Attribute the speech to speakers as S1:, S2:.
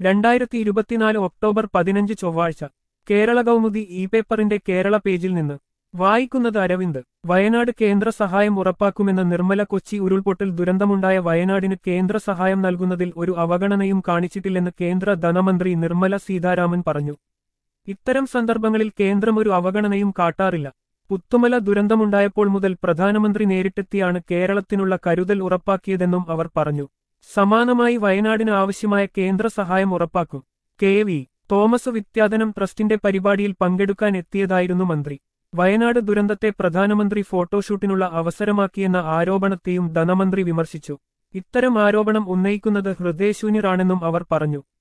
S1: രണ്ടായിരത്തി ഇരുപത്തിനാല് ഒക്ടോബർ പതിനഞ്ച് ചൊവ്വാഴ്ച കേരള കൗമുദി ഇ പേപ്പറിന്റെ കേരള പേജിൽ നിന്ന് വായിക്കുന്നത് അരവിന്ദ് വയനാട് കേന്ദ്ര സഹായം ഉറപ്പാക്കുമെന്ന നിർമ്മല കൊച്ചി ഉരുൾപൊട്ടൽ ദുരന്തമുണ്ടായ വയനാടിന് കേന്ദ്ര സഹായം നൽകുന്നതിൽ ഒരു അവഗണനയും കാണിച്ചിട്ടില്ലെന്ന് കേന്ദ്ര ധനമന്ത്രി നിർമ്മല സീതാരാമൻ പറഞ്ഞു ഇത്തരം സന്ദർഭങ്ങളിൽ കേന്ദ്രം ഒരു അവഗണനയും കാട്ടാറില്ല പുത്തുമല ദുരന്തമുണ്ടായപ്പോൾ മുതൽ പ്രധാനമന്ത്രി നേരിട്ടെത്തിയാണ് കേരളത്തിനുള്ള കരുതൽ ഉറപ്പാക്കിയതെന്നും അവർ പറഞ്ഞു സമാനമായി വയനാടിന് ആവശ്യമായ കേന്ദ്ര സഹായം ഉറപ്പാക്കും കെ വി തോമസ് വിദ്യാധനം ട്രസ്റ്റിന്റെ പരിപാടിയിൽ പങ്കെടുക്കാൻ എത്തിയതായിരുന്നു മന്ത്രി വയനാട് ദുരന്തത്തെ പ്രധാനമന്ത്രി ഫോട്ടോഷൂട്ടിനുള്ള അവസരമാക്കിയെന്ന ആരോപണത്തെയും ധനമന്ത്രി വിമർശിച്ചു ഇത്തരം ആരോപണം ഉന്നയിക്കുന്നത് ഹൃദയശൂന്യരാണെന്നും അവർ പറഞ്ഞു